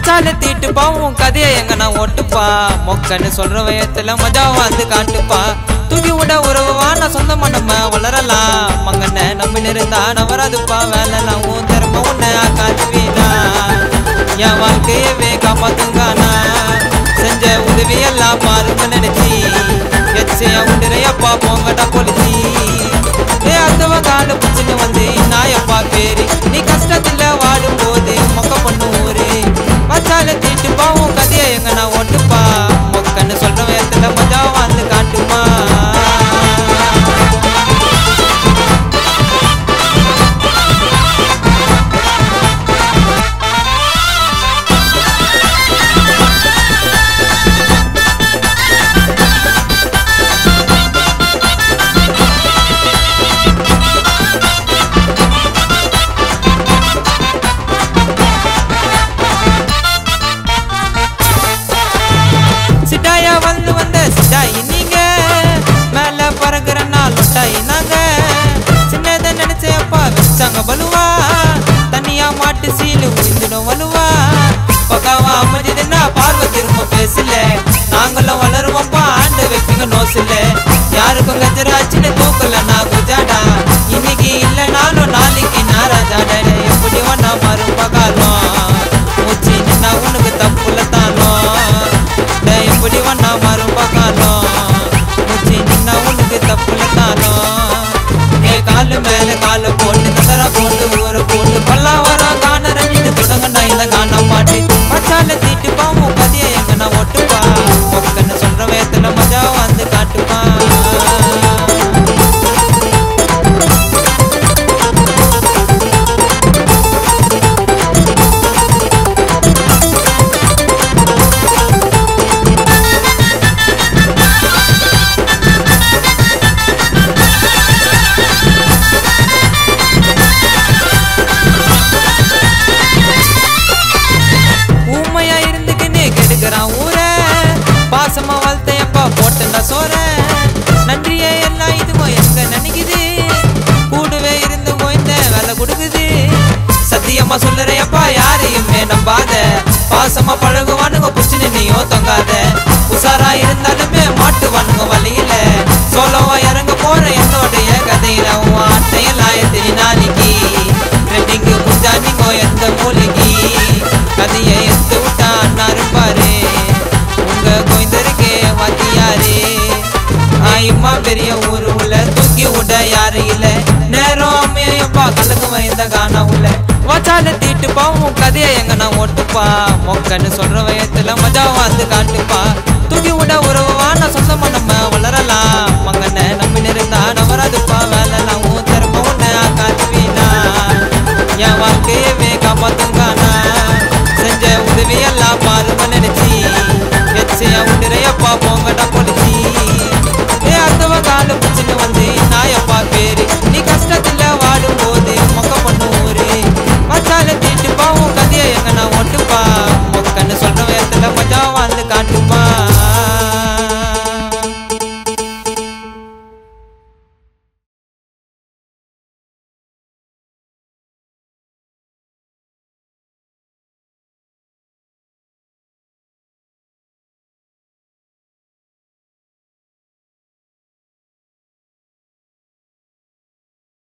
மச்சால தீட்டுப்பா உன் கதையை எங்க நான் ஒட்டுப்பா மொக்கன்னு சொல்ற வயத்துல மஜா வந்து காட்டுப்பா தூக்கி விட உறவுவா நான் சொந்தமா நம்ம வளரலாம் மங்கண்ண நம்பி இருந்தா நவராதுப்பா வேலைலாம் உன் திறமை உன்னை காத்து வீணா என் வாழ்க்கையவே காப்பாத்துங்கானா செஞ்ச உதவி எல்லாம் பாருங்க நினைச்சி எச்சையா உண்டுரையப்பா போங்கடா பொலிச்சி ஏ அத்தவ கால புச்சுன்னு வந்து நாயப்பா பேரு நீ கஷ்டத்துல வாடும் போது மொக்க பண்ணு ஊரு மச்சால தீட்டு பாவும் கதையை எங்க நான் ஓட்டுப்பா மொக்கன்னு சொல்ற வேத்துல மஜா வந்து காட்டுமா சிட்டாயா வந்து வந்த சிட்டாயி நீங்க மேல பறக்குற நாள் லொட்டாயி நாங்க சின்னதை நினைச்சப்பா வச்சாங்க பலுவா தனியா மாட்டு சீலு உயிந்துடும் வலுவா பக்காவா அமைஞ்சதுன்னா பார்வை திரும்ப பேசல நாங்களும் வளருவோம்ப்பா ஆண்டு வைப்பீங்க நோசில யாருக்கும் கஜராச்சின்னு தூக்கல நான் குஜாடா இன்னைக்கு இல்லைனாலும் நாளைக்கு நாராஜாட எப்படி ஒன்னா மறுப காலம் மூச்சு நின்னா உனக்கு தப்புல தானோ டேய், எப்படி ஒன்னா மறுப காலம் மூச்சு நின்னா உனக்கு தப்புல தானோ ஏ காலு மேல காலு போட்டு நகர போட்டு ஊற போட்டு பல்லாவரம் காண ரஞ்சிட்டு தொடங்கண்டா இந்த காண மாட்டு மச்சால தீட்டு பாவும் கதையை எங்க நான் ஒட்டுப்பா ஒக்கன்னு சொல்ற வேத்துல மஜா வந்து காட்டுப்பா ஊமையா இருந்துக்கின்னு கெடுக்கிறான் ஊர பாசமா வளர்த்தையப்பா போட்டா சோற நன்றியே எல்லாம் இதுவும் எங்க நினைக்குது கூடவே இருந்து போய்ந்த வேலை கொடுக்குது சத்தியமா சொல்லுறையப்பா யாரையுமே நம்பாத பாசமா பழகுவானுங்க புச்சுன்னு நீயும் தொங்காத உசாரா இருந்தாலுமே மாட்டுவானுங்க வழியில சோலவா இறங்க போற என்னோடைய கதையில உன் அட்டையெல்லாம் எத்தனை நாளைக்கு ரெண்டிங்கு புஞ்சா நீங்க எந்த மூலிகை கதையை எடுத்து விட்டா அண்ணா இருப்பாரு உங்க கோயந்தருக்கே வாத்தியாரு ஆயுமா பெரிய ஊரு உள்ள தூக்கி விட யாரு இல்ல நேரம் அம்மையப்பா கலந்து வயந்த காண உள்ள வாச்சால தீட்டு பாவும் கதையை எங்க நான் ஒட்டுப்பா மொக்கன்னு சொல்ற வயத்துல மஜா வந்து காட்டுப்பா தூக்கி விட உறவுவா நான் சொந்தமா நம்ம வளரலாம் மங்கண்ண நம்பி இருந்தா நவராதுப்பா வேலைலாம் உன் திறமை உன்னை காத்து வீணா என் வாழ்க்கையவே காப்பாத்துங்கானா செஞ்ச உதவி எல்லாம் பாருங்க நினைச்சி எச்சையா உண்டுரையப்பா போங்கடா